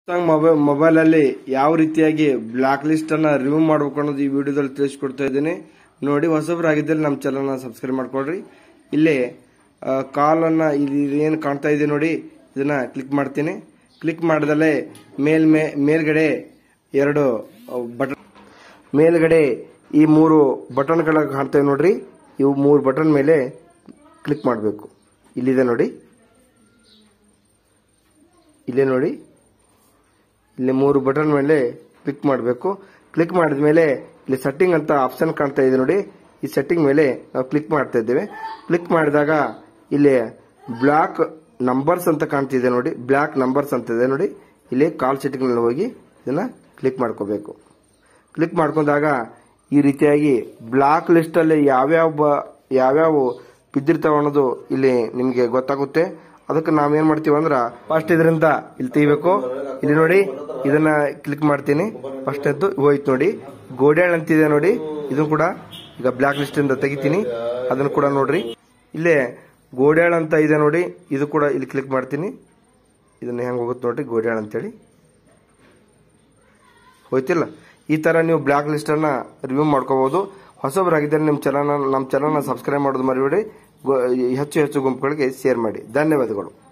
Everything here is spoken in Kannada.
ಮೊಬೈಲ್ ಮೊಬೈಲಲ್ಲಿ ಯಾವ ರೀತಿಯಾಗಿ ಬ್ಲಾಕ್ ಲಿಸ್ಟ್ ಅನ್ನ ರಿಮೂವ್ ಮಾಡಬೇಕು ಅನ್ನೋದು ಈ ವಿಡಿಯೋದಲ್ಲಿ ತಿಳಿಸ್ಕೊಡ್ತಾ ಇದ್ದೀನಿ ನೋಡಿ ಹೊಸಬರಾಗಿದ್ದಲ್ಲಿ ನಮ್ಮ ಚಾನಲ್ನ ಸಬ್ಸ್ಕ್ರೈಬ್ ಮಾಡ್ಕೊಳ್ರಿ ಇಲ್ಲಿ ಕಾಲ್ ಅನ್ನ ಇಲ್ಲಿ ಏನು ಕಾಣ್ತಾ ಇದೆ ನೋಡಿ ಇದನ್ನ ಕ್ಲಿಕ್ ಮಾಡ್ತೀನಿ ಕ್ಲಿಕ್ ಮಾಡಿದಲ್ಲೇ ಮೇಲ್ ಮೇ ಮೇಲ್ಗಡೆ ಎರಡು ಬಟನ್ ಮೇಲ್ಗಡೆ ಈ ಮೂರು ಬಟನ್ಗಳ ಕಾಣ್ತೇವೆ ನೋಡ್ರಿ ಇವು ಮೂರು ಬಟನ್ ಮೇಲೆ ಕ್ಲಿಕ್ ಮಾಡಬೇಕು ಇಲ್ಲಿದೆ ನೋಡಿ ಇಲ್ಲೇ ನೋಡಿ ಇಲ್ಲಿ ಮೂರು ಬಟನ್ ಮೇಲೆ ಕ್ಲಿಕ್ ಮಾಡಬೇಕು ಕ್ಲಿಕ್ ಮಾಡಿದ ಮೇಲೆ ಇಲ್ಲಿ ಸೆಟ್ಟಿಂಗ್ ಅಂತ ಆಪ್ಷನ್ ಕಾಣ್ತಾ ಇದೆ ನೋಡಿ ಈ ಸೆಟ್ಟಿಂಗ್ ಮೇಲೆ ನಾವು ಕ್ಲಿಕ್ ಮಾಡ್ತಾ ಇದ್ದೇವೆ ಕ್ಲಿಕ್ ಮಾಡಿದಾಗ ಇಲ್ಲಿ ಬ್ಲಾಕ್ ನಂಬರ್ಸ್ ಅಂತ ಕಾಣ್ತಿದೆ ನೋಡಿ ಬ್ಲಾಕ್ ನಂಬರ್ಸ್ ಅಂತ ಇದೆ ನೋಡಿ ಇಲ್ಲಿ ಕಾಲ್ ಸೆಟ್ಟಿಂಗ್ ನಲ್ಲಿ ಹೋಗಿ ಇದನ್ನ ಕ್ಲಿಕ್ ಮಾಡ್ಕೋಬೇಕು ಕ್ಲಿಕ್ ಮಾಡ್ಕೊಂಡಾಗ ಈ ರೀತಿಯಾಗಿ ಬ್ಲಾಕ್ ಲಿಸ್ಟ್ ಅಲ್ಲಿ ಯಾವ್ಯಾವ ಬ- ಯಾವ್ಯಾವ ಬಿದ್ದಿರ್ತಾವ ಅನ್ನೋದು ಇಲ್ಲಿ ನಿಮ್ಗೆ ಗೊತ್ತಾಗುತ್ತೆ ಅದಕ್ಕೆ ನಾವೇನ್ ಮಾಡ್ತೀವಿ ಅಂದ್ರ ಫಸ್ಟ್ ಇದರಿಂದ ಇಲ್ಲಿ ತೆಗಿಬೇಕು ಇಲ್ಲಿ ನೋಡಿ ಇದನ್ನ ಕ್ಲಿಕ್ ಮಾಡ್ತೀನಿ ಫಸ್ಟ್ ಎದ್ದು ಹೋಯ್ತು ನೋಡಿ ಗೋಡ್ಯಾಳ್ ಅಂತಿದೆ ನೋಡಿ ಇದು ಕೂಡ ಈಗ ಬ್ಲಾಕ್ ಲಿಸ್ಟ್ ಇಂದ ತೆಗಿತೀನಿ ಅದನ್ನು ಕೂಡ ನೋಡ್ರಿ ಇಲ್ಲೇ ಗೋಡ್ಯಾಳ್ ಅಂತ ಇದೆ ನೋಡಿ ಇದು ಕೂಡ ಇಲ್ಲಿ ಕ್ಲಿಕ್ ಮಾಡ್ತೀನಿ ಇದನ್ನ ಹೆಂಗ್ ಹೋಗುತ್ತೆ ನೋಡ್ರಿ ಗೋಡ್ಯಾಳ್ ಅಂತೇಳಿ ಹೋಯ್ತಿಲ್ಲ ಈ ತರ ನೀವು ಬ್ಲಾಕ್ ಲಿಸ್ಟ್ ಅನ್ನ ರಿವ್ಯೂ ಮಾಡ್ಕೋಬಹುದು ಹೊಸಬರಾಗಿದ್ದರೆ ನಿಮ್ಮ ಚಾನಲ್ ನಮ್ಮ ಚಾನಲ್ನ ಸಬ್ಸ್ಕ್ರೈಬ್ ಮಾಡೋದು ಮರಿಬೇಡಿ ಗೊ- ಹೆಚ್ಚು ಹೆಚ್ಚು ಗುಂಪುಗಳಿಗೆ ಶೇರ್ ಮಾಡಿ ಧನ್ಯವಾದಗಳು